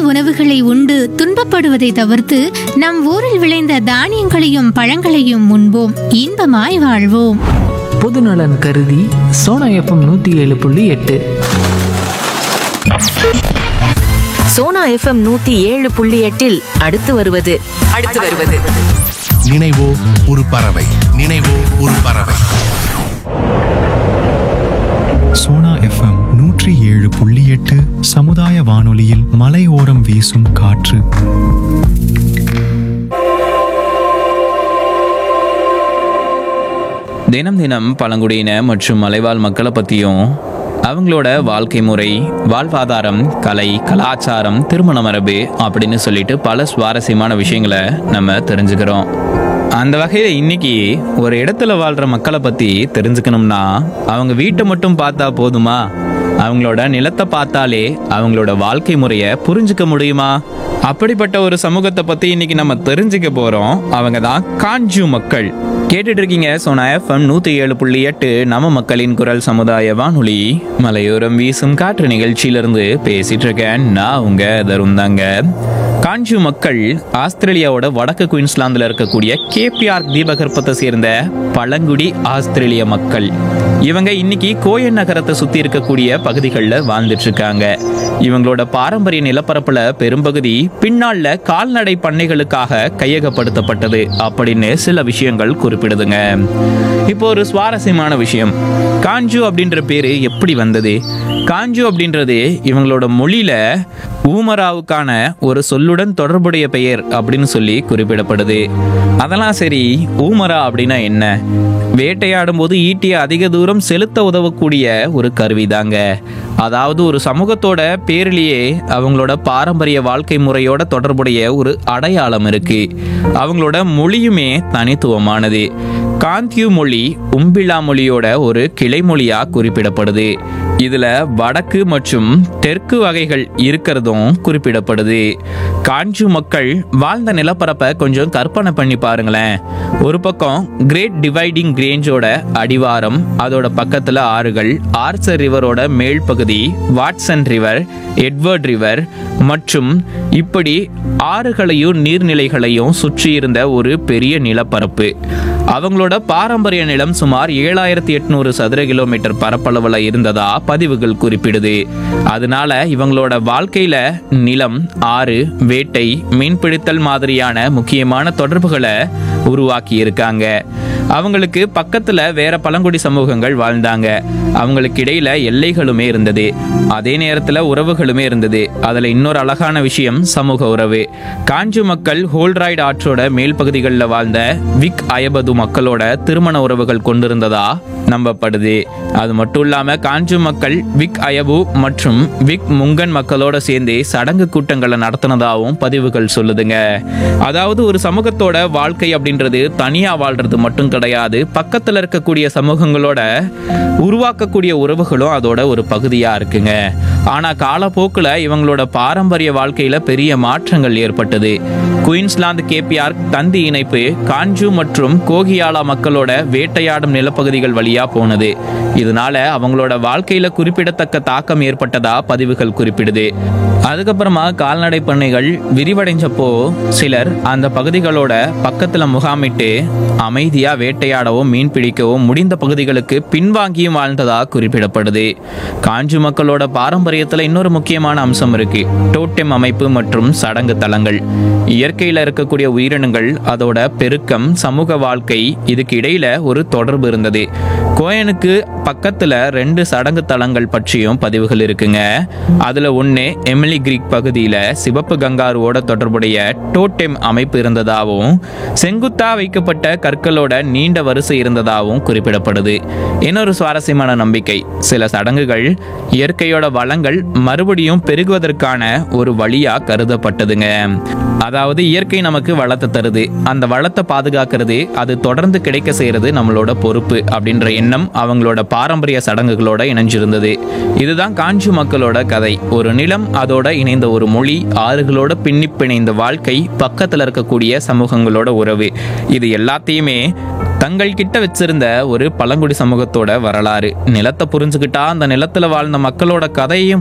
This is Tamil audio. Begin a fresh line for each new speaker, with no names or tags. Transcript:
உணவுகளை உண்டு துன்பப்படுவதை தவிர்த்து நம் ஊரில் விளைந்த தானியங்களையும் பழங்களையும் உண்போம் இன்பமாய் வாழ்வோம்
பொதுநலன் கருதி சோனா எஃப்எம் நூற்றி ஏழு புள்ளி எட்டு
சோனா எஃப்எம் நூத்தி ஏழு புள்ளி எட்டில் அடுத்து வருவது அடுத்து வருவது
நினைவோ ஒரு பறவை நினைவோ ஒரு பறவை
சோனா எஃப்எம் நூற்றி ஏழு புள்ளி எட்டு சமுதாய வானொலியில் மலையோரம் வீசும் காற்று
தினம் தினம் பழங்குடியின மற்றும் மலைவாழ் மக்களை பற்றியும் அவங்களோட வாழ்க்கை முறை வாழ்வாதாரம் கலை கலாச்சாரம் திருமண மரபு அப்படின்னு சொல்லிட்டு பல சுவாரஸ்யமான விஷயங்களை நம்ம தெரிஞ்சுக்கிறோம் அந்த வகையில் இன்னைக்கு ஒரு இடத்துல வாழ்கிற மக்களை பற்றி தெரிஞ்சுக்கணும்னா அவங்க வீட்டை மட்டும் பார்த்தா போதுமா அவங்களோட நிலத்தை பார்த்தாலே அவங்களோட வாழ்க்கை முறையை புரிஞ்சுக்க முடியுமா அப்படிப்பட்ட ஒரு சமூகத்தை பத்தி இன்னைக்கு நம்ம தெரிஞ்சுக்க போறோம் அவங்க தான் காஞ்சு மக்கள் கேட்டுட்டு இருக்கீங்க சோனா எஃப்எம் நூத்தி ஏழு புள்ளி எட்டு நம்ம மக்களின் குரல் சமுதாய வானொலி மலையோரம் வீசும் காற்று நிகழ்ச்சியிலிருந்து பேசிட்டு இருக்கேன் நான் உங்க தருண் தாங்க காஞ்சு மக்கள் ஆஸ்திரேலியாவோட வடக்கு குயின்ஸ்லாந்துல இருக்கக்கூடிய கேபிஆர் தீபகற்பத்தை சேர்ந்த பழங்குடி ஆஸ்திரேலிய மக்கள் இவங்க இன்னைக்கு கோயன் நகரத்தை சுத்தி இருக்கக்கூடிய பகுதிகளில் வாழ்ந்துட்டு இருக்காங்க இவங்களோட பாரம்பரிய நிலப்பரப்புல பெரும்பகுதி பின்னால கால்நடை பண்ணைகளுக்காக கையகப்படுத்தப்பட்டது அப்படின்னு சில விஷயங்கள் குறிப்பிடுதுங்க இப்போ ஒரு சுவாரஸ்யமான விஷயம் காஞ்சு அப்படின்ற பேரு எப்படி வந்தது காஞ்சு அப்படின்றது இவங்களோட மொழியில ஊமராவுக்கான ஒரு சொல்லுடன் தொடர்புடைய பெயர் அப்படின்னு சொல்லி குறிப்பிடப்படுது அதெல்லாம் சரி ஊமரா அப்படின்னா என்ன வேட்டையாடும் போது ஈட்டியை அதிக தூரம் செலுத்த உதவக்கூடிய ஒரு கருவிதாங்க அதாவது ஒரு சமூகத்தோட பேரிலேயே அவங்களோட பாரம்பரிய வாழ்க்கை முறையோட தொடர்புடைய ஒரு அடையாளம் இருக்கு அவங்களோட மொழியுமே தனித்துவமானது காந்தியு மொழி உம்பிலா மொழியோட ஒரு கிளை மொழியா குறிப்பிடப்படுது இதுல வடக்கு மற்றும் தெற்கு வகைகள் இருக்கிறதும் குறிப்பிடப்படுது காஞ்சு மக்கள் வாழ்ந்த நிலப்பரப்பை கொஞ்சம் கற்பனை பண்ணி பாருங்களேன் ஒரு பக்கம் கிரேட் டிவைடிங் ரேஞ்சோட அடிவாரம் அதோட பக்கத்துல ஆறுகள் ஆர்சர் ரிவரோட மேல் பகுதி வாட்சன் ரிவர் எட்வர்ட் ரிவர் மற்றும் இப்படி ஆறுகளையும் நீர்நிலைகளையும் சுற்றி இருந்த ஒரு பெரிய நிலப்பரப்பு அவங்களோட பாரம்பரிய நிலம் சுமார் ஏழாயிரத்தி எட்நூறு சதுர கிலோமீட்டர் பரப்பளவுல இருந்ததா பதிவுகள் குறிப்பிடுது அதனால இவங்களோட வாழ்க்கையில நிலம் ஆறு வேட்டை மீன்பிடித்தல் மாதிரியான முக்கியமான தொடர்புகளை உருவாக்கி இருக்காங்க அவங்களுக்கு பக்கத்துல வேற பழங்குடி சமூகங்கள் வாழ்ந்தாங்க அவங்களுக்கு இடையில எல்லைகளுமே இருந்தது அதே நேரத்துல உறவுகளுமே இருந்தது அதுல இன்னொரு அழகான விஷயம் சமூக உறவு காஞ்சு மக்கள் ஹோல்ராய்டு ஆற்றோட மேல் பகுதிகளில் வாழ்ந்த விக் அயபது மக்களோட திருமண உறவுகள் கொண்டிருந்ததா நம்பப்படுது அது மட்டும் இல்லாம காஞ்சு மக்கள் விக் அயபு மற்றும் விக் முங்கன் மக்களோட சேர்ந்து சடங்கு கூட்டங்களை நடத்தினதாகவும் பதிவுகள் சொல்லுதுங்க அதாவது ஒரு சமூகத்தோட வாழ்க்கை அப்படின்றது தனியா வாழ்றது மட்டும் கிடையாது பக்கத்துல இருக்கக்கூடிய சமூகங்களோட உருவாக்கக்கூடிய உறவுகளும் அதோட ஒரு பகுதியா இருக்குங்க ஆனா காலப்போக்குல இவங்களோட பாரம்பரிய வாழ்க்கையில பெரிய மாற்றங்கள் ஏற்பட்டது குயின்ஸ்லாந்து கேபிஆர் தந்தி இணைப்பு காஞ்சு மற்றும் கோகியாலா மக்களோட வேட்டையாடும் நிலப்பகுதிகள் வழியா போனது இதனால அவங்களோட வாழ்க்கையில குறிப்பிடத்தக்க தாக்கம் ஏற்பட்டதா பதிவுகள் குறிப்பிடுது அதுக்கப்புறமா கால்நடை பண்ணைகள் விரிவடைஞ்சப்போ சிலர் அந்த பகுதிகளோட பக்கத்துல முகாமிட்டு அமைதியா வேட்டையாடவும் மீன் பிடிக்கவும் முடிந்த பகுதிகளுக்கு பின்வாங்கியும் வாழ்ந்ததா குறிப்பிடப்படுது காஞ்சு மக்களோட பாரம்பரியத்துல இன்னொரு முக்கியமான அம்சம் இருக்கு டோட்டெம் அமைப்பு மற்றும் சடங்கு தலங்கள் இயற்கையில இருக்கக்கூடிய உயிரினங்கள் அதோட பெருக்கம் சமூக வாழ்க்கை இதுக்கு இடையில ஒரு தொடர்பு இருந்தது கோயனுக்கு பக்கத்துல ரெண்டு சடங்கு தலங்கள் பற்றியும் பதிவுகள் இருக்குங்க அதுல ஒண்ணு எமிலி கிரீக் பகுதியில சிவப்பு கங்காருவோட தொடர்புடைய டோட்டெம் அமைப்பு இருந்ததாகவும் செங்குத்தா வைக்கப்பட்ட கற்களோட நீண்ட வரிசை இருந்ததாகவும் குறிப்பிடப்படுது இன்னொரு சுவாரஸ்யமான நம்பிக்கை சில சடங்குகள் இயற்கையோட வளங்கள் மறுபடியும் பெருகுவதற்கான ஒரு வழியா கருதப்பட்டதுங்க அதாவது இயற்கை நமக்கு வளத்தை தருது அந்த வளத்தை பாதுகாக்கிறது அது தொடர்ந்து கிடைக்க செய்யறது நம்மளோட பொறுப்பு அப்படின்ற எண்ணம் அவங்களோட பாரம்பரிய சடங்குகளோட இணைஞ்சிருந்தது இதுதான் காஞ்சி மக்களோட கதை ஒரு நிலம் அதோட இணைந்த ஒரு மொழி ஆறுகளோட பின்னி பிணைந்த வாழ்க்கை பக்கத்துல இருக்கக்கூடிய சமூகங்களோட உறவு இது எல்லாத்தையுமே தங்கள் கிட்ட வச்சிருந்த ஒரு பழங்குடி சமூகத்தோட வரலாறு நிலத்தை புரிஞ்சுக்கிட்டா அந்த நிலத்துல வாழ்ந்த மக்களோட கதையையும்